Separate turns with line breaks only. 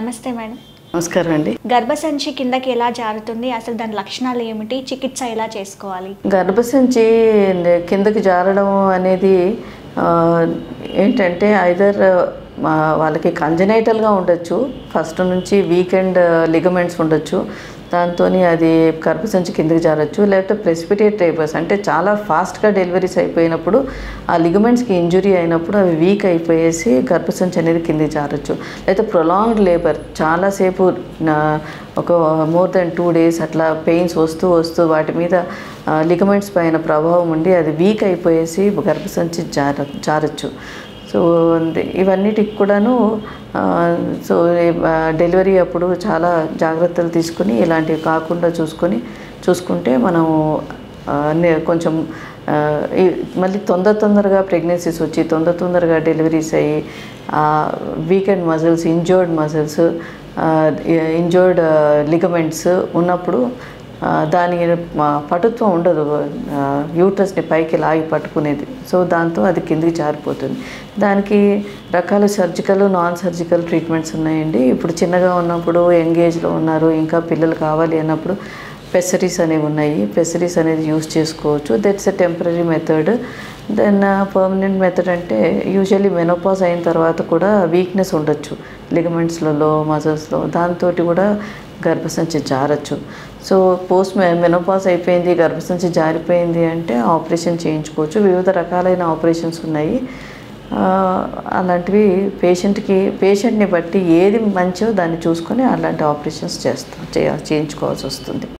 నమస్తే మేడం
నమస్కారం అండి
గర్భసంచి కిందకి ఎలా జారుతుంది అసలు దాని లక్షణాలు ఏమిటి చికిత్స ఎలా చేసుకోవాలి
గర్భసంచి కిందకి జారడం అనేది ఆ, ఏంటంటే ఐదర్ వాళ్ళకి కంజనైటల్గా ఉండొచ్చు ఫస్ట్ నుంచి వీకెండ్ లిగమెంట్స్ ఉండొచ్చు దాంతో అది గర్భసంచి కిందకి జారచ్చు లేకపోతే ప్రెసిపిటేట్ టైపర్స్ అంటే చాలా ఫాస్ట్గా డెలివరీస్ అయిపోయినప్పుడు ఆ లిగమెంట్స్కి ఇంజురీ అయినప్పుడు అవి వీక్ అయిపోయేసి గర్భసంచి అనేది కిందకి జారచ్చు లేకపోతే ప్రొలాంగ్డ్ లేబర్ చాలాసేపు నా- ఒక మోర్ దెన్ టూ డేస్ అట్లా పెయిన్స్ వస్తూ వస్తూ వాటి మీద లిగమెంట్స్ పైన ప్రభావం ఉండి అది వీక్ అయిపోయేసి గర్భసంచి జార జారచ్చు సో అంది- ఇవన్నిటికి కూడాను ఆ, సో ఆ, డెలివరీ అప్పుడు చాలా జాగ్రత్తలు తీసుకుని ఇలాంటివి కాకుండా చూసుకొని చూసుకుంటే మనం ఆ, నే- కొంచెం ఆ, ఈ- మళ్ళీ తొందర తొందరగా ప్రెగ్నెన్సీస్ వచ్చి తొందర తొందరగా డెలివరీస్ అయ్యి weakened muscles injured muscles injured ligaments ఉన్నప్పుడు ఆ, దాని ఆ, పటుత్వం ఉండదు యూట్రస్ని పైకి లాగి పట్టుకునేది సో దాంతో అది కిందికి జారిపోతుంది దానికి రకాల సర్జికల్ నాన్ సర్జికల్ ట్రీట్మెంట్స్ ఉన్నాయండి ఇప్పుడు చిన్నగా ఉన్నప్పుడు యంగ్ ఏజ్లో ఉన్నారు ఇంకా పిల్లలు కావాలి అన్నప్పుడు పెసరీస్ అనేవి ఉన్నాయి పెసరీస్ అనేది యూస్ చేసుకోవచ్చు that's a temporary method then permanent method అంటే యూజువల్లీ మెనోపాజ్ అయిన తర్వాత కూడా వీక్నెస్ ఉండొచ్చు లిగమెంట్స్లలో మజిల్స్లో దాంతో కూడా గర్భసంచి జారచ్చు సో పోస్ట్ మెనోపాజ్ అయిపోయింది గర్భసంచి జారిపోయింది అంటే ఆపరేషన్ చేయించుకోవచ్చు వివిధ రకాలైన ఆపరేషన్స్ ఉన్నాయి ఆ, అలాంటివి పేషెంట్కి పేషెంట్ని బట్టి ఏది మంచో దాన్ని చూసుకొని అలాంటి ఆపరేషన్స్ చేస్తాం చేయ చేయించుకోవాల్సి వస్తుంది